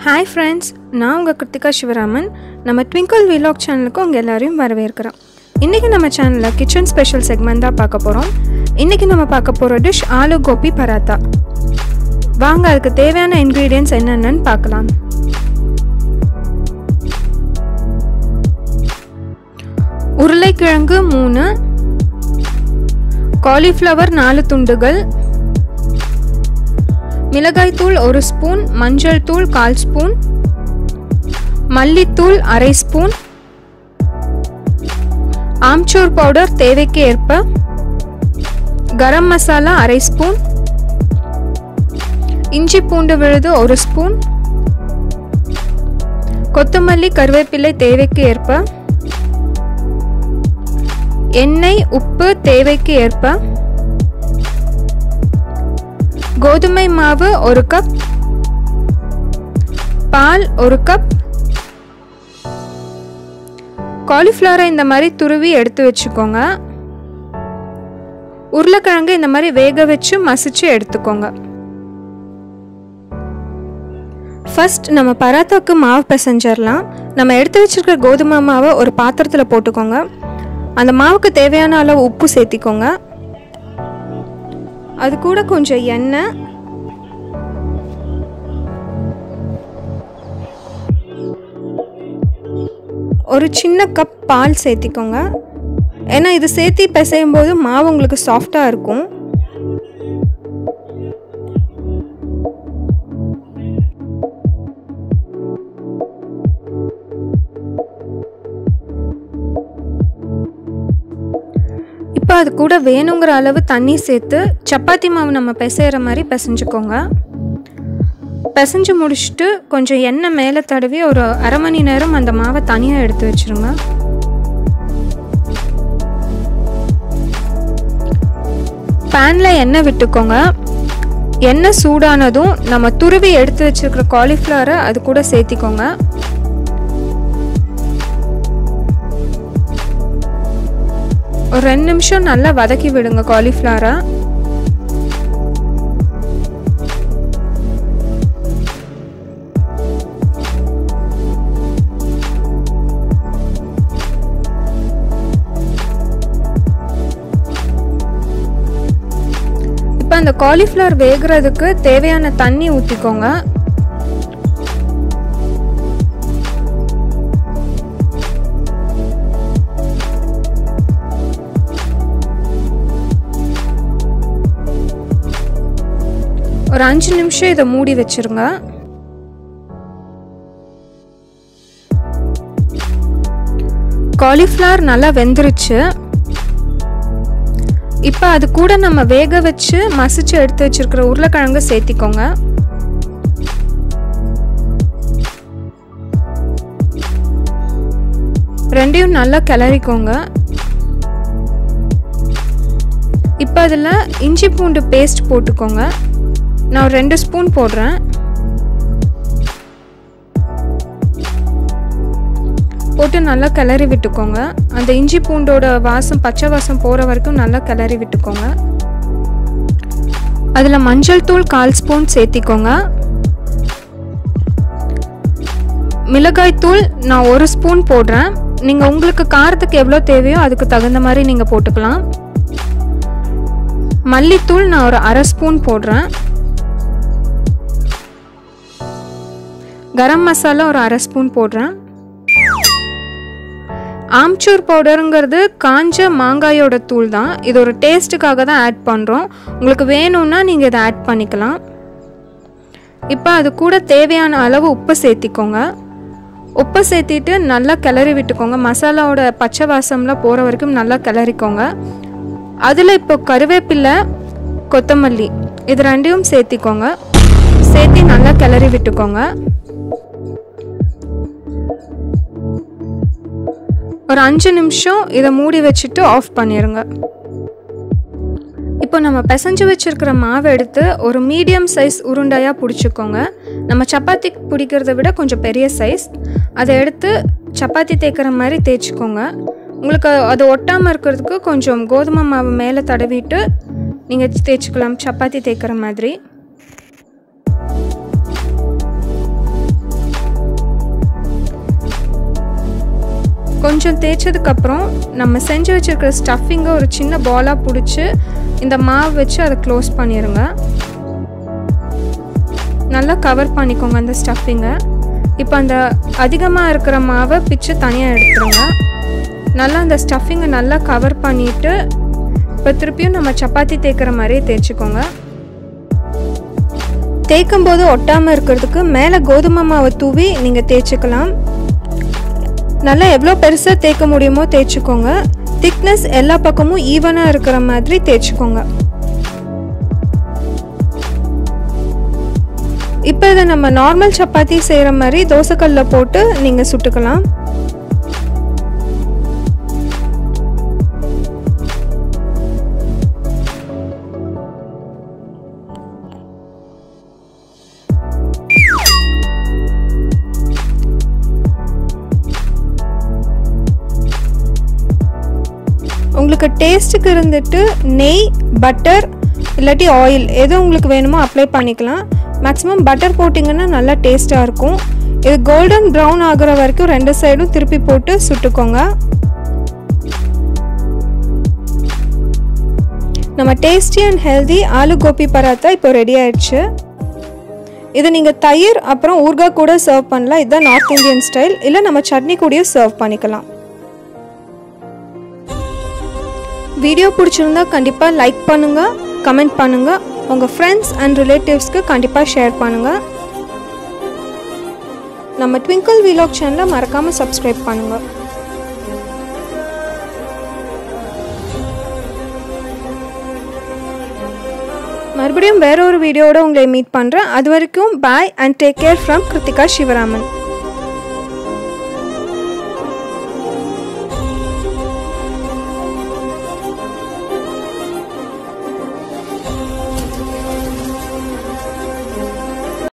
hi friends நான் உங்கள் கிருத்திகா சிவராமன் நம்ம ட்விங்கிள் விலாக் சேனலுக்கு உங்கள் எல்லாரையும் வரவேற்கிறோம் இன்றைக்கி நம்ம சேனலில் கிச்சன் ஸ்பெஷல் செக்மெண்ட் தான் பார்க்க போகிறோம் இன்றைக்கி நம்ம பார்க்க போகிற டிஷ் ஆலு கோபி பராத்தா வாங்க அதுக்கு தேவையான இன்க்ரீடியன்ஸ் என்னென்னு பார்க்கலாம் உருளைக்கிழங்கு மூணு காலிஃப்ளவர் நாலு துண்டுகள் மிளகாய்த்தூள் ஒரு ஸ்பூன் மஞ்சள் தூள் கால் ஸ்பூன் மல்லித்தூள் அரை ஸ்பூன் ஆம்ச்சூர் பவுடர் தேவைக்கு ஏற்ப கரம் மசாலா அரை ஸ்பூன் இஞ்சி பூண்டு விழுது ஒரு ஸ்பூன் கொத்தமல்லி கருவேப்பிலை தேவைக்கு ஏற்ப எண்ணெய் உப்பு தேவைக்கு ஏற்ப கோதுமை மாவு ஒரு கப் பால் ஒரு கப் காலிஃப்ளவரை இந்த மாதிரி துருவி எடுத்து வச்சுக்கோங்க உருளைக்கிழங்கு இந்த மாதிரி வேக வச்சு மசிச்சு எடுத்துக்கோங்க ஃபர்ஸ்ட் நம்ம பராத்தாக்கு மாவு பிசைஞ்சிடலாம் நம்ம எடுத்து வச்சிருக்கிற கோதுமை மாவை ஒரு பாத்திரத்தில் போட்டுக்கோங்க அந்த மாவுக்கு தேவையான அளவு உப்பு சேர்த்திக்கோங்க அது கூட கொஞ்சம் எண்ணெய் ஒரு சின்ன கப் பால் சேர்த்திக்கோங்க ஏன்னா இது சேர்த்தி பிசையும் போது மாவு உங்களுக்கு சாஃப்டாக இருக்கும் இப்போ அது கூட வேணுங்கிற அளவு தண்ணி சேர்த்து சப்பாத்தி மாவு நம்ம பிசைகிற மாதிரி பிசைஞ்சுக்கோங்க பிசைஞ்சு முடிச்சுட்டு கொஞ்சம் எண்ணெய் மேலே தடவி ஒரு அரை மணி நேரம் அந்த மாவை தனியாக எடுத்து வச்சுருங்க பேனில் எண்ணெய் விட்டுக்கோங்க எண்ணெய் சூடானதும் நம்ம துருவி எடுத்து வச்சுருக்கிற காலிஃப்ளவரை அது கூட சேர்த்திக்கோங்க ஒரு ரெண்டு நிமிஷம் நல்லா வதக்கி விடுங்க காலிஃப்ளவரை இப்போ அந்த காலிஃப்ளவர் வேகிறதுக்கு தேவையான தண்ணி ஊற்றிக்கோங்க ஒரு அஞ்சு நிமிஷம் இதை மூடி வச்சிருங்க காலிஃப்ளவர் நல்லா வெந்துருச்சு இப்போ அது கூட நம்ம வேக வச்சு மசிச்சு எடுத்து வச்சிருக்கிற உருளைக்கிழங்கு சேர்த்திக்கோங்க ரெண்டையும் நல்லா கிளறிக்கோங்க இப்போ அதில் இஞ்சி பூண்டு பேஸ்ட் போட்டுக்கோங்க நான் ஒரு ரெண்டு ஸ்பூன் போடுறேன் போட்டு நல்லா கிளறி விட்டுக்கோங்க அந்த இஞ்சி பூண்டோட வாசம் பச்சை வாசம் போகிற வரைக்கும் நல்லா கிளறி விட்டுக்கோங்க அதில் மஞ்சள் தூள் கால் ஸ்பூன் சேர்த்திக்கோங்க மிளகாய் தூள் நான் ஒரு ஸ்பூன் போடுறேன் நீங்கள் உங்களுக்கு காரத்துக்கு எவ்வளோ தேவையோ அதுக்கு தகுந்த மாதிரி நீங்கள் போட்டுக்கலாம் மல்லித்தூள் நான் ஒரு அரை ஸ்பூன் போடுறேன் கரம் மசாலா ஒரு அரை ஸ்பூன் போடுறேன் ஆம்ச்சூர் பவுடருங்கிறது காஞ்ச மாங்காயோட தூள் தான் இது ஒரு டேஸ்ட்டுக்காக தான் ஆட் பண்ணுறோம் உங்களுக்கு வேணும்னா நீங்கள் இதை ஆட் பண்ணிக்கலாம் இப்போ அது கூட தேவையான அளவு உப்பு சேர்த்திக்கோங்க உப்பு சேர்த்திட்டு நல்லா கிளறி விட்டுக்கோங்க மசாலாவோட பச்சை வாசம்லாம் போகிற வரைக்கும் நல்லா கிளறிக்கோங்க அதில் இப்போ கருவேப்பிலை கொத்தமல்லி இது ரெண்டையும் சேர்த்திக்கோங்க சேர்த்தி நல்லா கிளறி விட்டுக்கோங்க ஒரு அஞ்சு நிமிஷம் இதை மூடி வச்சுட்டு ஆஃப் பண்ணிடுங்க இப்போ நம்ம பிசைஞ்சு வச்சுருக்கிற மாவை எடுத்து ஒரு மீடியம் சைஸ் உருண்டையாக பிடிச்சிக்கோங்க நம்ம சப்பாத்தி பிடிக்கிறத விட கொஞ்சம் பெரிய சைஸ் அதை எடுத்து சப்பாத்தி தேய்க்கிற மாதிரி தேய்ச்சிக்கோங்க உங்களுக்கு அது ஒட்டாமல் இருக்கிறதுக்கு கொஞ்சம் கோதுமை மாவு மேலே தடவிட்டு நீங்கள் தேய்ச்சிக்கலாம் சப்பாத்தி தேய்க்கிற மாதிரி கொஞ்சம் தேய்ச்சதுக்கப்புறம் நம்ம செஞ்சு வச்சுருக்கிற ஸ்டஃபிங்கை ஒரு சின்ன பாலாக பிடிச்சி இந்த மாவு வச்சு அதை க்ளோஸ் பண்ணிடுங்க நல்லா கவர் பண்ணிக்கோங்க அந்த ஸ்டஃபிங்கை இப்போ அந்த அதிகமாக இருக்கிற மாவை பிச்சு தனியாக எடுத்துருங்க நல்லா அந்த ஸ்டஃபிங்கை நல்லா கவர் பண்ணிவிட்டு இப்போ திருப்பியும் நம்ம சப்பாத்தி தேய்க்கிற மாதிரியே தேய்ச்சிக்கோங்க தேய்க்கும் போது ஒட்டாமல் இருக்கிறதுக்கு மேலே கோதுமை மாவை தூவி நீங்கள் தேய்ச்சிக்கலாம் நல்லா எவ்வளோ பெருசாக தேய்க்க முடியுமோ தேய்ச்சிக்கோங்க திக்னஸ் எல்லா பக்கமும் ஈவனாக இருக்கிற மாதிரி தேய்ச்சிக்கோங்க இப்போ இதை நம்ம நார்மல் சப்பாத்தி செய்கிற மாதிரி தோசைக்கல்லில் போட்டு நீங்கள் சுட்டுக்கலாம் உங்களுக்கு டேஸ்ட்டுக்கு இருந்துட்டு நெய் பட்டர் இல்லாட்டி ஆயில் எது உங்களுக்கு வேணுமோ அப்ளை பண்ணிக்கலாம் மேக்ஸிமம் பட்டர் போட்டிங்கன்னா நல்லா டேஸ்ட்டாக இருக்கும் இது கோல்டன் ப்ரௌன் ஆகுற வரைக்கும் ரெண்டு சைடும் திருப்பி போட்டு சுட்டுக்கோங்க நம்ம tasty and healthy aloo gobi paratha இப்போ ரெடி ஆயிடுச்சு இது நீங்கள் தயிர் அப்புறம் ஊர்காய் கூட சர்வ் பண்ணலாம் இதுதான் நார்த் இந்தியன் ஸ்டைல் இல்லை நம்ம சட்னி கூடயும் சர்வ் பண்ணிக்கலாம் வீடியோ பிடிச்சிருந்தா கண்டிப்பாக லைக் பண்ணுங்கள் கமெண்ட் பண்ணுங்கள் உங்கள் ஃப்ரெண்ட்ஸ் அண்ட் ரிலேட்டிவ்ஸ்க்கு கண்டிப்பாக ஷேர் பண்ணுங்கள் நம்ம ட்விங்கிள் வீலாக் சேனலை மறக்காமல் சப்ஸ்கிரைப் பண்ணுங்கள் மறுபடியும் வேற ஒரு வீடியோவோட உங்களை மீட் பண்ணுறேன் அது வரைக்கும் bye and take care from Krithika Sivaraman